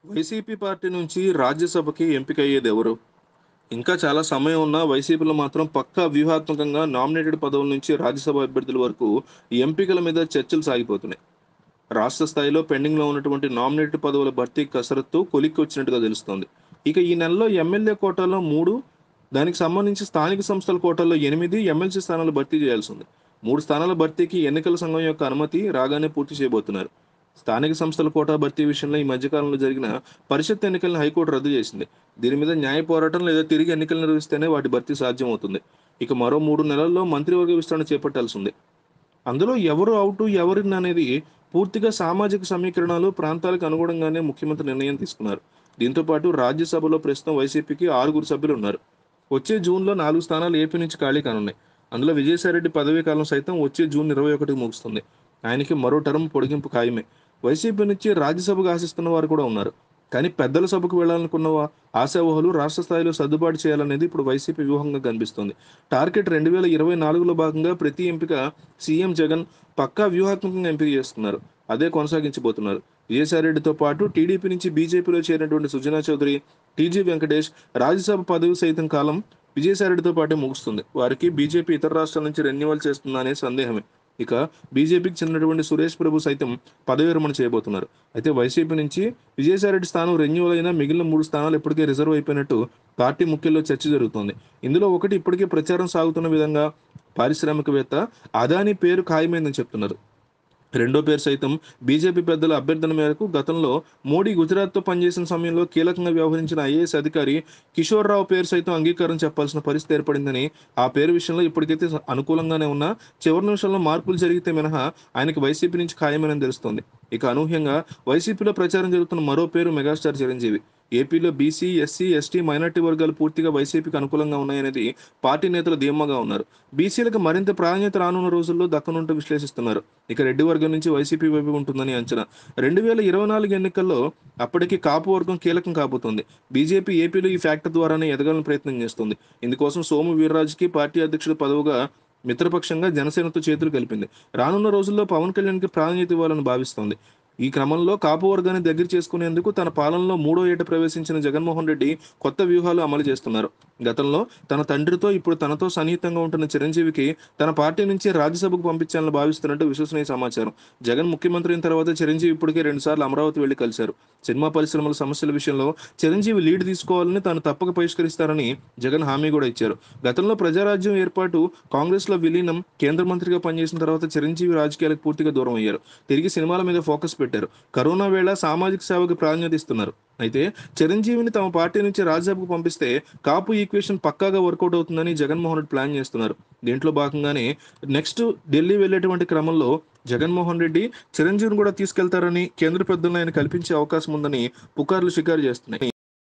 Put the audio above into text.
YCP party నుంచి రాజ్యసభకి ఎంపికయ్యేది ఎవరు ఇంకా చాలా సమయం ఉన్నా వైసీపీలో మాత్రం పక్కా వ్యూహాత్మకంగా నామినేటెడ్ పదవుల నుంచి రాజ్యసభ అభ్యర్థుల వరకు ఈ ఎంపికల మీద చర్చలు సాగిపోతున్నాయి రాష్ట్ర స్థాయిలో పెండింగ్లో ఉన్నటువంటి నామినేటెడ్ పదవుల భర్తీ కసరత్తు కొలిక్కి వచ్చినట్టుగా తెలుస్తోంది ఇక ఈ నెలలో ఎమ్మెల్యే కోటాలో మూడు దానికి సంబంధించి స్థానిక సంస్థల కోటాల్లో ఎనిమిది ఎమ్మెల్సీ స్థానాలు భర్తీ చేయాల్సి ఉంది మూడు స్థానాల భర్తీకి ఎన్నికల సంఘం యొక్క అనుమతి రాగానే పూర్తి చేయబోతున్నారు స్థానిక సంస్థల కోటా భర్తీ విషయంలో ఈ మధ్యకాలంలో జరిగిన పరిషత్ ఎన్నికలను హైకోర్టు రద్దు చేసింది దీని మీద న్యాయ పోరాటం లేదా తిరిగి ఎన్నికలు నిర్వహిస్తేనే వాటి భర్తీ సాధ్యమవుతుంది ఇక మరో మూడు నెలల్లో మంత్రివర్గ విస్తరణ చేపట్టాల్సి ఉంది అందులో ఎవరు అవుట్ ఎవరు ఇన్ అనేది పూర్తిగా సామాజిక సమీకరణాలు ప్రాంతాలకు అనుగుణంగానే ముఖ్యమంత్రి నిర్ణయం తీసుకున్నారు దీంతో పాటు రాజ్యసభలో ప్రస్తుతం వైసీపీకి ఆరుగురు సభ్యులు ఉన్నారు వచ్చే జూన్లో నాలుగు స్థానాలు ఏపీ నుంచి ఖాళీ కానున్నాయి అందులో విజయసాయిరెడ్డి పదవీ కాలం సైతం వచ్చే జూన్ ఇరవై ఒకటికి ముగుస్తుంది ఆయనకి మరో టర్మ్ పొడిగింపు ఖాయమే వైసీపీ నుంచి రాజ్యసభకు ఆశిస్తున్న వారు కూడా ఉన్నారు కానీ పెద్దల సభకు వెళ్లాలనుకున్న వా- ఆశావహులు రాష్ట్ర స్థాయిలో సర్దుబాటు చేయాలనేది ఇప్పుడు వైసీపీ వ్యూహంగా కనిపిస్తోంది టార్గెట్ రెండు వేల ఇరవై నాలుగులో భాగంగా ప్రతి ఎంపిక సీఎం జగన్ పక్కా వ్యూహాత్మకంగా ఎంపిక చేస్తున్నారు అదే కొనసాగించబోతున్నారు విజయసాయిరెడ్డితో పాటు టీడీపీ నుంచి బీజేపీలో చేరినటువంటి సుజనా చౌదరి టీజీ వెంకటేష్ రాజ్యసభ పదవి సైతం కాలం విజయసాయిరెడ్డితో పాటే ముగుస్తుంది వారికి బీజేపీ ఇతర రాష్ట్రాల నుంచి రెన్యువల్ చేస్తుందా అనే సందేహమే ఇక బీజేపీకి చెందినటువంటి సురేష్ ప్రభు సైతం పదవి విరమణ చేయబోతున్నారు అయితే వైసీపీ నుంచి విజయసాయిరెడ్డి స్థానం రెన్యువల్ అయినా మిగిలిన మూడు స్థానాలు ఇప్పటికే రిజర్వ్ అయిపోయినట్టు పార్టీ ముఖ్యుల్లో చర్చ జరుగుతోంది ఇందులో ఒకటి ఇప్పటికే ప్రచారం సాగుతున్న విధంగా పారిశ్రామికవేత్త అదాని పేరు ఖాయమైందని చెప్తున్నారు రెండో పేరు సైతం బీజేపీ పెద్దల అభ్యర్థన మేరకు గతంలో మోడీ గుజరాత్తో పనిచేసిన సమయంలో కీలకంగా వ్యవహరించిన ఐఏఎస్ అధికారి కిషోర్ రావు పేరు సైతం అంగీకారం చెప్పాల్సిన పరిస్థితి ఏర్పడిందని ఆ పేరు విషయంలో ఇప్పటికైతే అనుకూలంగానే ఉన్నా చివరి నిమిషంలో మార్పులు జరిగితే మినహా ఆయనకి వైసీపీ నుంచి ఖాయమని తెలుస్తోంది ఇక అనూహ్యంగా వైసీపీలో ప్రచారం జరుగుతున్న మరో పేరు మెగాస్టార్ చిరంజీవి ఏపీలో బీసీ ఎస్సీ ఎస్టీ మైనార్టీ వర్గాలు పూర్తిగా వైసీపీకి అనుకూలంగా ఉన్నాయనేది పార్టీ నేతలు ధీమాగా ఉన్నారు బీసీలకు మరింత ప్రాధాన్యత రానున్న రోజుల్లో దక్కనుంటూ విశ్లేషిస్తున్నారు ఇక రెడ్డి వర్గం నుంచి వైసీపీ వైపు ఉంటుందని అంచనా రెండు వేల ఇరవై నాలుగు ఎన్నికల్లో అప్పటికి కాపు వర్గం కీలకం కాబోతోంది బీజేపీ ఏపీలో ఈ ఫ్యాక్టర్ ద్వారానే ఎదగాలని ప్రయత్నం చేస్తుంది ఇందుకోసం సోము వీర్రాజుకి పార్టీ అధ్యక్షుడు పదవుగా మిత్రపక్షంగా జనసేనతో చేతులు కలిపింది రానున్న రోజుల్లో పవన్ కళ్యాణ్కి ప్రాధాన్యత ఇవ్వాలని భావిస్తోంది ఈ క్రమంలో కాపు వర్గాన్ని దగ్గర చేసుకునేందుకు తన పాలనలో మూడో ఏట ప్రవేశించిన జగన్మోహన్ రెడ్డి కొత్త వ్యూహాలు అమలు చేస్తున్నారు గతంలో తన తండ్రితో ఇప్పుడు తనతో సన్నిహితంగా ఉంటున్న చిరంజీవికి తన పార్టీ నుంచి రాజ్యసభకు పంపించాలని భావిస్తున్నట్టు విశ్వసనీయ సమాచారం జగన్ ముఖ్యమంత్రి అయిన తర్వాత చిరంజీవి ఇప్పటికే రెండుసార్లు అమరావతి వెళ్లి కలిశారు సినిమా పరిశ్రమల సమస్యల విషయంలో చిరంజీవి లీడ్ తీసుకోవాలని తాను తప్పక పరిష్కరిస్తారని జగన్ హామీ కూడా ఇచ్చారు గతంలో ప్రజారాజ్యం ఏర్పాటు కాంగ్రెస్ లో విలీనం కేంద్ర మంత్రిగా పనిచేసిన తర్వాత చిరంజీవి రాజకీయాలకు పూర్తిగా దూరం అయ్యారు తిరిగి సినిమాల మీద ఫోకస్ పెట్టారు కరోనా వేళ సామాజిక సేవకు ప్రాధాన్యత ఇస్తున్నారు అయితే చిరంజీవిని తమ పార్టీ నుంచి రాజ్యసభకు పంపిస్తే కాపు ఈక్వేషన్ పక్కాగా వర్కౌట్ అవుతుందని జగన్మోహన్ రెడ్డి ప్లాన్ చేస్తున్నారు దీంట్లో భాగంగానే నెక్స్ట్ ఢిల్లీ వెళ్ళేటువంటి క్రమంలో జగన్మోహన్ రెడ్డి చిరంజీవిని కూడా తీసుకెళ్తారని కేంద్ర పెద్దలను ఆయన కల్పించే అవకాశం ఉందని పుకార్లు షికారు చేస్తున్నాయి